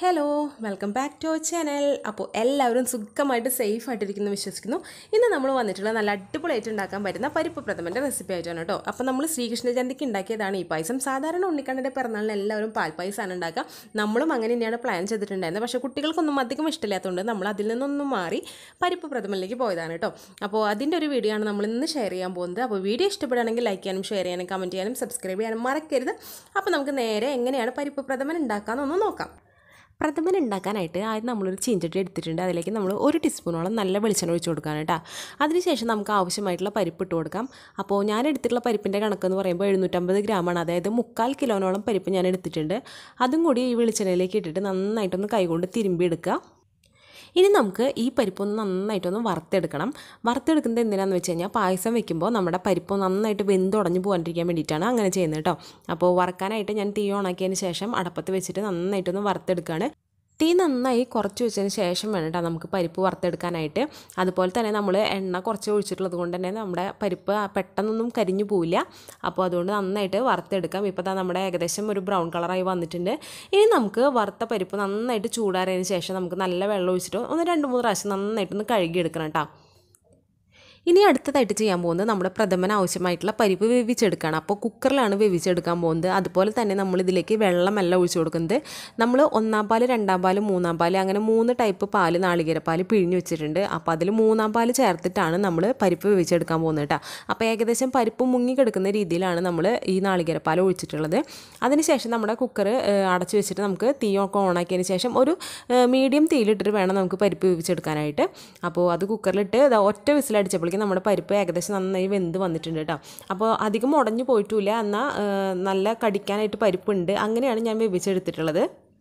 hello welcome back to our channel അപ്പോൾ എല്ലാവരും സുഖമായിട്ട് സേഫ് ആയിട്ടിരിക്കുന്നു വിശ്വസിക്കുന്നു ഇന്ന് നമ്മൾ വന്നിട്ടുള്ള നല്ല അടിപൊളിയായിട്ട് ഉണ്ടാക്കാൻ പറ്റുന്ന പരിപ്പ് പ്രഥമൻ്റെ റെസിപ്പി ആയിട്ടാണ് കേട്ടോ അപ്പോൾ നമ്മൾ ശ്രീകൃഷ്ണ ജയന്തിക്ക് ഉണ്ടാക്കിയതാണ് ഈ പായസം സാധാരണ ഉണ്ണിക്കണ്ണൻ്റെ പിറന്നാളിന് എല്ലാവരും പാൽപ്പായസമാണ് ഉണ്ടാക്കുക നമ്മളും അങ്ങനെ തന്നെയാണ് പ്ലാൻ ചെയ്തിട്ടുണ്ടായിരുന്നത് പക്ഷേ കുട്ടികൾക്കൊന്നും അധികം ഇഷ്ടമില്ലാത്തതുകൊണ്ട് നമ്മൾ അതിൽ നിന്നൊന്നും മാറി പരിപ്പ് പ്രഥമനിലേക്ക് പോയതാണ് കേട്ടോ അപ്പോൾ അതിൻ്റെ ഒരു വീഡിയോ ആണ് നമ്മൾ ഇന്ന് ഷെയർ ചെയ്യാൻ പോകുന്നത് അപ്പോൾ വീഡിയോ ഇഷ്ടപ്പെടുകയാണെങ്കിൽ ലൈക്ക് ചെയ്യാനും ഷെയർ ചെയ്യാനും കമൻറ്റ് ചെയ്യാനും സബ്സ്ക്രൈബ് ചെയ്യാനും മറക്കരുത് അപ്പോൾ നമുക്ക് നേരെ എങ്ങനെയാണ് പരിപ്പ് പ്രഥമൻ ഉണ്ടാക്കാമെന്നൊന്ന് നോക്കാം പ്രഥമൻ ഉണ്ടാക്കാനായിട്ട് ആദ്യം നമ്മളൊരു ചീഞ്ചട്ടി എടുത്തിട്ടുണ്ട് അതിലേക്ക് നമ്മൾ ഒരു ടീസ്പൂണോളം നല്ല വെളിച്ചെണ്ണ ഒഴിച്ച് കൊടുക്കാൻ കേട്ടോ അതിനുശേഷം നമുക്ക് ആവശ്യമായിട്ടുള്ള പരിപ്പ് ഇട്ട് കൊടുക്കാം അപ്പോൾ ഞാൻ എടുത്തിട്ടുള്ള പരിപ്പിൻ്റെ കണക്കെന്ന് പറയുമ്പോൾ എഴുന്നൂറ്റമ്പത് ഗ്രാമാണ് അതായത് മുക്കാൽ കിലോനോളം പരിപ്പ് ഞാൻ എടുത്തിട്ടുണ്ട് അതും കൂടി ഈ വെളിച്ചെണ്ണയിലേക്ക് ഇട്ടിട്ട് നന്നായിട്ടൊന്ന് കൈകൊണ്ട് തിരുമ്പി എടുക്കുക ഇനി നമുക്ക് ഈ പരിപ്പൊന്ന് നന്നായിട്ടൊന്ന് വറുത്തെടുക്കണം വറുത്തെടുക്കുന്നത് എന്തിനാണെന്ന് വെച്ച് കഴിഞ്ഞാൽ പായസം വെക്കുമ്പോൾ നമ്മുടെ പരിപ്പ് നന്നായിട്ട് വെന്തുടഞ്ഞു പോകാണ്ടിരിക്കാൻ വേണ്ടിയിട്ടാണ് അങ്ങനെ ചെയ്യുന്നത് കേട്ടോ അപ്പോൾ വറക്കാനായിട്ട് ഞാൻ തീ ഓണാക്കിയതിന് ശേഷം അടപ്പത്ത് വെച്ചിട്ട് നന്നായിട്ടൊന്ന് വറുത്തെടുക്കുകയാണ് തീ നന്നായി കുറച്ച് വെച്ചതിന് ശേഷം വേണം കേട്ടോ നമുക്ക് പരിപ്പ് വറുത്തെടുക്കാനായിട്ട് അതുപോലെ തന്നെ നമ്മൾ എണ്ണ കുറച്ച് ഒഴിച്ചിട്ടുള്ളത് കൊണ്ട് തന്നെ നമ്മുടെ പരിപ്പ് പെട്ടെന്നൊന്നും കരിഞ്ഞു പോവില്ല അപ്പോൾ അതുകൊണ്ട് നന്നായിട്ട് വറുത്തെടുക്കാം ഇപ്പോൾ ദാ നമ്മുടെ ഏകദേശം ഒരു ബ്രൗൺ കളറായി വന്നിട്ടുണ്ട് ഇനി നമുക്ക് വറുത്ത പരിപ്പ് നന്നായിട്ട് ചൂടാറിയതിന് ശേഷം നമുക്ക് നല്ല വെള്ളം ഒഴിച്ചിട്ട് ഒന്ന് രണ്ട് മൂന്ന് പ്രാവശ്യം നന്നായിട്ടൊന്ന് കഴുകിയെടുക്കണം കേട്ടോ ഇനി അടുത്തതായിട്ട് ചെയ്യാൻ പോകുന്നത് നമ്മുടെ പ്രഥമന് ആവശ്യമായിട്ടുള്ള പരിപ്പ് വേവിച്ചെടുക്കുകയാണ് അപ്പോൾ കുക്കറിലാണ് വേവിച്ചെടുക്കാൻ പോകുന്നത് അതുപോലെ തന്നെ നമ്മൾ ഇതിലേക്ക് വെള്ളമല്ല ഒഴിച്ചു കൊടുക്കുന്നത് നമ്മൾ ഒന്നാം പാല് രണ്ടാം പാല് മൂന്നാം പാല് അങ്ങനെ മൂന്ന് ടൈപ്പ് പാല് നാളികേരപ്പാൽ പിഴിഞ്ഞ് വെച്ചിട്ടുണ്ട് അപ്പോൾ അതിൽ മൂന്നാം പാല് ചേർത്തിട്ടാണ് നമ്മൾ പരിപ്പ് വേവിച്ചെടുക്കാൻ പോകുന്നത് കേട്ടോ അപ്പോൾ ഏകദേശം പരിപ്പ് മുങ്ങി കിടക്കുന്ന രീതിയിലാണ് നമ്മൾ ഈ നാളികേരപ്പാൽ ഒഴിച്ചിട്ടുള്ളത് അതിനുശേഷം നമ്മുടെ കുക്കർ അടച്ചു വെച്ചിട്ട് നമുക്ക് തീ ഒക്കെ ഓണാക്കിയതിന് ശേഷം ഒരു മീഡിയം തീയിലിട്ടിട്ട് വേണം നമുക്ക് പരിപ്പ് വേവിച്ചെടുക്കാനായിട്ട് അപ്പോൾ അത് കുക്കറിലിട്ട് ഒറ്റ വിസിലടിച്ചപ്പോഴേക്കും നമ്മുടെ പരിപ്പ് ഏകദേശം നന്നായി വെന്ത് വന്നിട്ടുണ്ട് കേട്ടോ അപ്പോൾ അധികം ഉടഞ്ഞു പോയിട്ടില്ല എന്നാൽ നല്ല കടിക്കാനായിട്ട് പരിപ്പുണ്ട് അങ്ങനെയാണ് ഞാൻ വേവിച്ചെടുത്തിട്ടുള്ളത്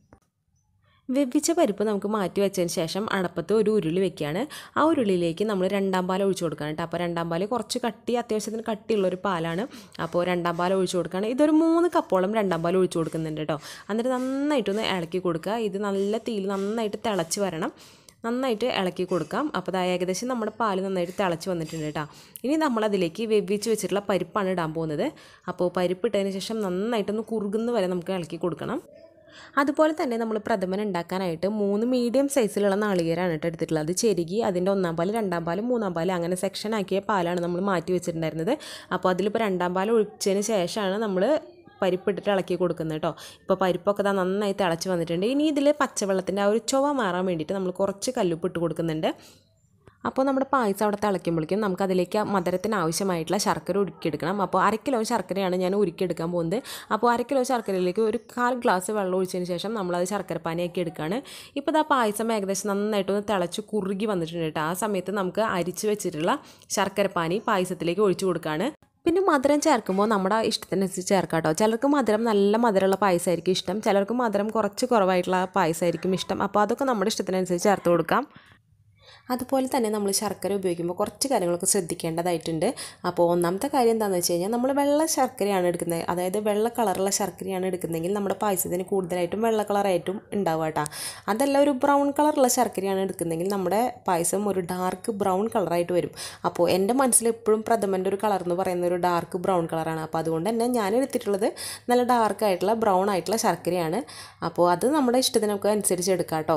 വെവിച്ച പരിപ്പ് നമുക്ക് മാറ്റി വെച്ചതിന് ശേഷം അടപ്പത്ത് ഒരു ഉരുളി വെക്കുകയാണ് ആ ഉരുളിയിലേക്ക് നമ്മൾ രണ്ടാം പാൽ ഒഴിച്ചു കൊടുക്കുകയാണ് കേട്ടോ അപ്പോൾ രണ്ടാം പാൽ കുറച്ച് കട്ടി അത്യാവശ്യത്തിന് കട്ടിയുള്ളൊരു പാലാണ് അപ്പോൾ രണ്ടാം പാൽ ഒഴിച്ചു കൊടുക്കുകയാണ് ഇതൊരു മൂന്ന് കപ്പോളം രണ്ടാം പാൽ ഒഴിച്ചു കൊടുക്കുന്നുണ്ട് കേട്ടോ എന്നിട്ട് നന്നായിട്ടൊന്ന് ഇളക്കി കൊടുക്കുക ഇത് നല്ല തീയിൽ നന്നായിട്ട് തിളച്ച് വരണം നന്നായിട്ട് ഇളക്കി കൊടുക്കാം അപ്പോൾ അത് ഏകദേശം നമ്മുടെ പാല് നന്നായിട്ട് തിളച്ച് വന്നിട്ടുണ്ട് കേട്ടോ ഇനി നമ്മളതിലേക്ക് വെവിച്ച് വെച്ചിട്ടുള്ള പരിപ്പാണ് ഇടാൻ പോകുന്നത് അപ്പോൾ പരിപ്പ് ഇട്ടതിന് ശേഷം നന്നായിട്ടൊന്ന് കുറുകുന്ന വരെ നമുക്ക് ഇളക്കി കൊടുക്കണം അതുപോലെ തന്നെ നമ്മൾ പ്രഥമൻ ഉണ്ടാക്കാനായിട്ട് മൂന്ന് മീഡിയം സൈസിലുള്ള നാളികേരമാണ് കേട്ടോ എടുത്തിട്ടുള്ളത് അത് ചെരുകി അതിൻ്റെ ഒന്നാം പാല് രണ്ടാം പാല് മൂന്നാം പാല് അങ്ങനെ സെക്ഷൻ ആക്കിയ പാലാണ് നമ്മൾ മാറ്റി വെച്ചിട്ടുണ്ടായിരുന്നത് അപ്പോൾ അതിലിപ്പോൾ രണ്ടാം പാൽ ഒഴിച്ചതിന് ശേഷമാണ് നമ്മൾ പരിപ്പിട്ടിട്ട് ഇളക്കി കൊടുക്കുന്നത് കേട്ടോ ഇപ്പോൾ പരിപ്പൊക്കെ ഇതാ നന്നായി തിളച്ച് വന്നിട്ടുണ്ട് ഇനി ഇതിൽ പച്ചവെള്ളത്തിൻ്റെ ആ ഒരു ചുവ മാറാൻ വേണ്ടിയിട്ട് നമ്മൾ കുറച്ച് കല്ലുപ്പ് ഇട്ട് കൊടുക്കുന്നുണ്ട് അപ്പോൾ നമ്മുടെ പായസം അവിടെ തിളയ്ക്കുമ്പോഴേക്കും നമുക്ക് അതിലേക്ക് മധുരത്തിന് ആവശ്യമായിട്ടുള്ള ശർക്കര ഉരുക്കിയെടുക്കണം അപ്പോൾ അര കിലോ ശർക്കരയാണ് ഞാൻ ഉരുക്കിയെടുക്കാൻ പോകുന്നത് അപ്പോൾ അര കിലോ ശർക്കരയിലേക്ക് ഒരു കാൽ ഗ്ലാസ് വെള്ളം ഒഴിച്ചതിന് ശേഷം നമ്മളത് ശർക്കരപ്പാനിയാക്കി എടുക്കുകയാണ് ഇപ്പോൾ ആ പായസം ഏകദേശം നന്നായിട്ടൊന്ന് തിളച്ച് കുറുകി വന്നിട്ടുണ്ട് കേട്ടോ ആ സമയത്ത് നമുക്ക് അരിച്ച് വെച്ചിട്ടുള്ള ശർക്കരപ്പാനി പായസത്തിലേക്ക് ഒഴിച്ചു കൊടുക്കുകയാണ് പിന്നെ മധുരം ചേർക്കുമ്പോൾ നമ്മുടെ ഇഷ്ടത്തിനനുസരിച്ച് ചേർക്കാം കേട്ടോ ചിലർക്ക് മധുരം നല്ല മധുരമുള്ള പായസമായിരിക്കും ഇഷ്ടം ചിലർക്ക് മധുരം കുറച്ച് കുറവായിട്ടുള്ള പായസമായിരിക്കും ഇഷ്ടം അപ്പോൾ അതൊക്കെ നമ്മുടെ ഇഷ്ടത്തിനനുസരിച്ച് ചേർത്ത് കൊടുക്കാം അതുപോലെ തന്നെ നമ്മൾ ശർക്കര ഉപയോഗിക്കുമ്പോൾ കുറച്ച് കാര്യങ്ങളൊക്കെ ശ്രദ്ധിക്കേണ്ടതായിട്ടുണ്ട് അപ്പോൾ ഒന്നാമത്തെ കാര്യം എന്താണെന്ന് വെച്ച് കഴിഞ്ഞാൽ നമ്മൾ വെള്ള ശർക്കരയാണ് എടുക്കുന്നത് അതായത് വെള്ള കളറുള്ള ശർക്കരയാണ് എടുക്കുന്നതെങ്കിൽ നമ്മുടെ പായസത്തിന് കൂടുതലായിട്ടും വെള്ള കളറായിട്ടും ഉണ്ടാവുക കേട്ടോ അതല്ല ഒരു ബ്രൗൺ കളറുള്ള ശർക്കരയാണ് എടുക്കുന്നതെങ്കിൽ നമ്മുടെ പായസം ഒരു ഡാർക്ക് ബ്രൗൺ കളറായിട്ട് വരും അപ്പോൾ എൻ്റെ മനസ്സിൽ എപ്പോഴും പ്രഥമൻ്റെ ഒരു കളർ എന്ന് പറയുന്ന ഒരു ഡാർക്ക് ബ്രൗൺ കളറാണ് അപ്പോൾ അതുകൊണ്ട് തന്നെ ഞാൻ എടുത്തിട്ടുള്ളത് നല്ല ഡാർക്ക് ആയിട്ടുള്ള ബ്രൗൺ ആയിട്ടുള്ള ശർക്കരയാണ് അപ്പോൾ അത് നമ്മുടെ ഇഷ്ടത്തിനൊക്കെ അനുസരിച്ച് എടുക്കാം കേട്ടോ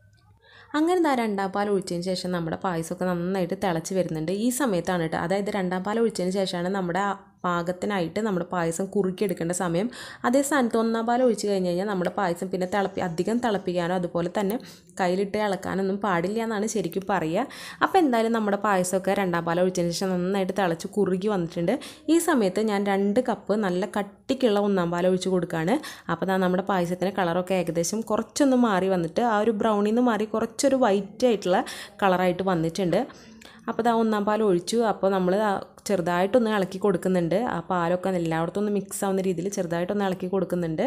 അങ്ങനെ ആ രണ്ടാം പാൽ ഒഴിച്ചതിന് ശേഷം നമ്മുടെ പായസമൊക്കെ നന്നായിട്ട് തിളച്ച് വരുന്നുണ്ട് ഈ സമയത്താണ് കേട്ടോ അതായത് രണ്ടാം പാൽ ഒഴിച്ചതിന് ശേഷമാണ് നമ്മുടെ പാകത്തിനായിട്ട് നമ്മുടെ പായസം കുറുക്കിയെടുക്കേണ്ട സമയം അതേ സ്ഥാനത്ത് ഒന്നാം പാൽ ഒഴിച്ച് കഴിഞ്ഞ് കഴിഞ്ഞാൽ നമ്മുടെ പായസം പിന്നെ തിളപ്പി അധികം തിളപ്പിക്കാനോ അതുപോലെ തന്നെ കയ്യിലിട്ട് ഇളക്കാനൊന്നും പാടില്ല എന്നാണ് ശരിക്കും പറയുക അപ്പോൾ എന്തായാലും നമ്മുടെ പായസമൊക്കെ രണ്ടാം പാൽ ഒഴിച്ചതിന് ശേഷം നന്നായിട്ട് തിളച്ച് കുറുകി വന്നിട്ടുണ്ട് ഈ സമയത്ത് ഞാൻ രണ്ട് കപ്പ് നല്ല കട്ടിക്കുള്ള ഒന്നാം പാൽ ഒഴിച്ച് കൊടുക്കുകയാണ് അപ്പോൾ നമ്മുടെ പായസത്തിൻ്റെ കളറൊക്കെ ഏകദേശം കുറച്ചൊന്ന് മാറി വന്നിട്ട് ആ ഒരു ബ്രൗണിൽ നിന്ന് മാറി കുറച്ചൊരു വൈറ്റ് ആയിട്ടുള്ള കളറായിട്ട് വന്നിട്ടുണ്ട് അപ്പോൾ ഇതാ ഒന്നാം പാൽ ഒഴിച്ചു അപ്പോൾ നമ്മൾ ചെറുതായിട്ടൊന്ന് ഇളക്കി കൊടുക്കുന്നുണ്ട് ആ പാലൊക്കെ എല്ലായിടത്തും ഒന്ന് മിക്സ് ആവുന്ന രീതിയിൽ ചെറുതായിട്ടൊന്ന് ഇളക്കി കൊടുക്കുന്നുണ്ട്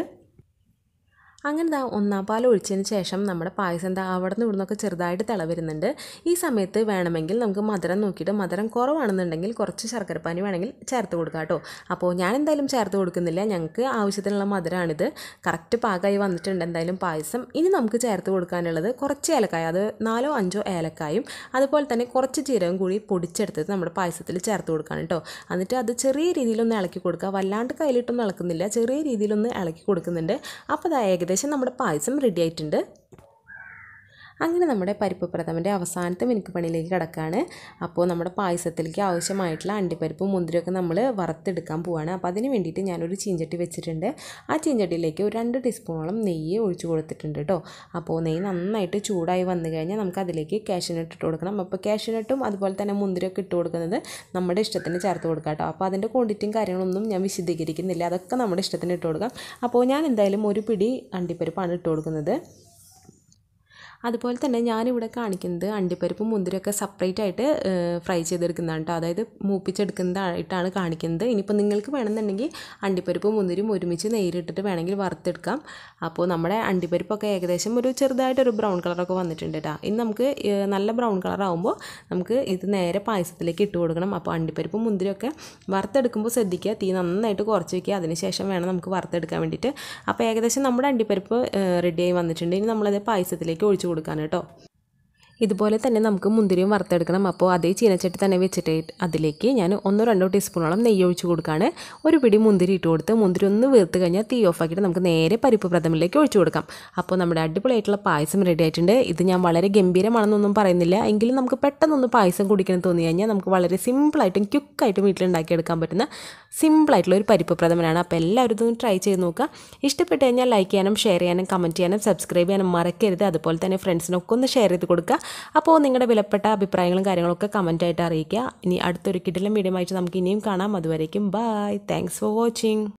അങ്ങനെ ദാ ഒന്നാം പാൽ ഒഴിച്ചതിന് ശേഷം നമ്മുടെ പായസം എന്താ അവിടെ നിന്ന് ഇവിടുന്നൊക്കെ ചെറുതായിട്ട് തിള വരുന്നുണ്ട് ഈ സമയത്ത് വേണമെങ്കിൽ നമുക്ക് മധുരം നോക്കിയിട്ട് മധുരം കുറവാണെന്നുണ്ടെങ്കിൽ കുറച്ച് ശർക്കരപ്പാനി വേണമെങ്കിൽ ചേർത്ത് കൊടുക്കാം കേട്ടോ അപ്പോൾ ഞാൻ എന്തായാലും ചേർത്ത് കൊടുക്കുന്നില്ല ഞങ്ങൾക്ക് ആവശ്യത്തിനുള്ള മധുരമാണിത് കറക്റ്റ് പാകമായി വന്നിട്ടുണ്ട് എന്തായാലും പായസം ഇനി നമുക്ക് ചേർത്ത് കൊടുക്കാനുള്ളത് കുറച്ച് ഏലക്കായ അത് നാലോ അഞ്ചോ ഏലക്കായും അതുപോലെ തന്നെ കുറച്ച് ജീരകം കൂടി പൊടിച്ചെടുത്തിട്ട് നമ്മുടെ പായസത്തിൽ ചേർത്ത് കൊടുക്കണം കേട്ടോ എന്നിട്ട് അത് ചെറിയ രീതിയിലൊന്ന് ഇളക്കി കൊടുക്കുക വല്ലാണ്ട് കയ്യിലിട്ടൊന്നും ഇളക്കുന്നില്ല ചെറിയ രീതിയിലൊന്ന് ഇളക്കി കൊടുക്കുന്നുണ്ട് അപ്പോൾ അത് ഏകദേശം നമ്മുടെ പായസം റെഡി ആയിട്ടുണ്ട് അങ്ങനെ നമ്മുടെ പരിപ്പ് പ്രഥമൻ്റെ അവസാനത്തെ മിനുക്ക് പണിയിലേക്ക് കിടക്കുകയാണ് അപ്പോൾ നമ്മുടെ പായസത്തിലേക്ക് ആവശ്യമായിട്ടുള്ള അണ്ടിപ്പരിപ്പും മുന്തിരിയൊക്കെ നമ്മൾ വറുത്തെടുക്കാൻ പോവുകയാണ് അപ്പോൾ അതിന് വേണ്ടിയിട്ട് ഞാനൊരു ചീഞ്ചട്ടി വെച്ചിട്ടുണ്ട് ആ ചീഞ്ചട്ടിയിലേക്ക് ഒരു രണ്ട് ടീസ്പൂണോളം നെയ്യ് ഒഴിച്ചു കൊടുത്തിട്ടുണ്ട് കേട്ടോ അപ്പോൾ നെയ്യ് നന്നായിട്ട് ചൂടായി വന്നു കഴിഞ്ഞാൽ നമുക്ക് അതിലേക്ക് കാഷ്യൂനട്ട് ഇട്ട് കൊടുക്കണം അപ്പോൾ കാഷ്യൂനട്ടും അതുപോലെ തന്നെ മുന്തിരിയൊക്കെ ഇട്ട് കൊടുക്കുന്നത് നമ്മുടെ ഇഷ്ടത്തിന് ചേർത്ത് കൊടുക്കാം കേട്ടോ അപ്പോൾ അതിൻ്റെ ക്വാണ്ടിറ്റിയും കാര്യങ്ങളൊന്നും ഞാൻ വിശദീകരിക്കുന്നില്ല അതൊക്കെ നമ്മുടെ ഇഷ്ടത്തിന് ഇട്ട് കൊടുക്കാം അപ്പോൾ ഞാൻ എന്തായാലും ഒരു പിടി അണ്ടിപ്പരിപ്പാണ് ഇട്ട് കൊടുക്കുന്നത് അതുപോലെ തന്നെ ഞാനിവിടെ കാണിക്കുന്നത് അണ്ടിപ്പരിപ്പും മുന്തിരിയൊക്കെ സെപ്പറേറ്റ് ആയിട്ട് ഫ്രൈ ചെയ്തെടുക്കുന്നതാണ് കേട്ടോ അതായത് മൂപ്പിച്ചെടുക്കുന്നതായിട്ടാണ് കാണിക്കുന്നത് ഇനിയിപ്പോൾ നിങ്ങൾക്ക് വേണമെന്നുണ്ടെങ്കിൽ അണ്ടിപ്പരിപ്പും മുന്തിരിയും ഒരുമിച്ച് നെയ്യിലിട്ടിട്ട് വേണമെങ്കിൽ വറുത്തെടുക്കാം അപ്പോൾ നമ്മുടെ അണ്ടിപ്പരിപ്പൊക്കെ ഏകദേശം ഒരു ചെറുതായിട്ടൊരു ബ്രൗൺ കളറൊക്കെ വന്നിട്ടുണ്ട് കേട്ടോ ഇനി നമുക്ക് ഏഹ്, നല്ല ബ്രൗൺ കളർ ആകുമ്പോൾ നമുക്ക് ഇത് നേരെ പായസത്തിലേക്ക് ഇട്ട് കൊടുക്കണം അപ്പോൾ അണ്ടിപ്പരിപ്പും മുന്തിരിയൊക്കെ വറുത്തെടുക്കുമ്പോൾ ശ്രദ്ധിക്കുക തീ നന്നായിട്ട് കുറച്ച് വയ്ക്കുക അതിനുശേഷം വേണം നമുക്ക് വറുത്തെടുക്കാൻ വേണ്ടിയിട്ട് അപ്പോൾ ഏകദേശം നമ്മുടെ അണ്ടിപ്പരിപ്പ് റെഡിയായി വന്നിട്ടുണ്ട് ഇനി നമ്മളത് പായസത്തിലേക്ക് ഒഴിച്ചു കൊടുക്കാൻ കേട്ടോ ഇതുപോലെ തന്നെ നമുക്ക് മുന്തിരിയും വറുത്തെടുക്കണം അപ്പോൾ അതേ ചീനച്ചട്ടി തന്നെ വെച്ചിട്ട് അതിലേക്ക് ഞാൻ ഒന്നോ രണ്ടോ ടീസ്പൂണോളം നെയ്യ് ഒഴിച്ച് കൊടുക്കുകയാണ് ഒരു പിടി മുന്തിരി ഇട്ട് കൊടുത്ത് മുന്തിരി ഒന്ന് വീർത്ത് കഴിഞ്ഞാൽ തീ ഓഫാക്കിയിട്ട് നമുക്ക് നേരെ പരിപ്പ് പ്രഥമിലേക്ക് ഒഴിച്ചു കൊടുക്കാം അപ്പോൾ നമ്മുടെ അടിപൊളിയായിട്ടുള്ള പായസം റെഡി ആയിട്ടുണ്ട് ഇത് ഞാൻ വളരെ ഗംഭീരമാണെന്നൊന്നും പറയുന്നില്ല എങ്കിലും നമുക്ക് പെട്ടെന്നൊന്ന് പായസം കുടിക്കണം തോന്നി കഴിഞ്ഞാൽ നമുക്ക് വളരെ സിമ്പിളായിട്ടും ക്യുക്കായിട്ടും വീട്ടിലുണ്ടാക്കിയെടുക്കാൻ പറ്റുന്ന സിമ്പിളായിട്ടുള്ള ഒരു പരിപ്പ് പ്രഥമനാണ് അപ്പോൾ എല്ലാവരും ഇതൊന്ന് ട്രൈ ചെയ്ത് നോക്കുക ഇഷ്ടപ്പെട്ട് കഴിഞ്ഞാൽ ലൈക്ക് ചെയ്യാനും ഷെയർ ചെയ്യാനും കമൻറ്റ് ചെയ്യാനും സബ്സ്ക്രൈബ് ചെയ്യാനും മറക്കരുത് അതുപോലെ തന്നെ ഫ്രണ്ട്സിനൊക്കെ ഒന്ന് ഷെയർ ചെയ്ത് കൊടുക്കുക അപ്പോൾ നിങ്ങളുടെ വിലപ്പെട്ട അഭിപ്രായങ്ങളും കാര്യങ്ങളൊക്കെ കമൻറ്റായിട്ട് അറിയിക്കുക ഇനി അടുത്തൊരു കിടിലം വീഡിയോ ആയിട്ട് നമുക്ക് ഇനിയും കാണാം അതുവരേക്കും ബൈ താങ്ക്സ് ഫോർ വാച്ചിങ്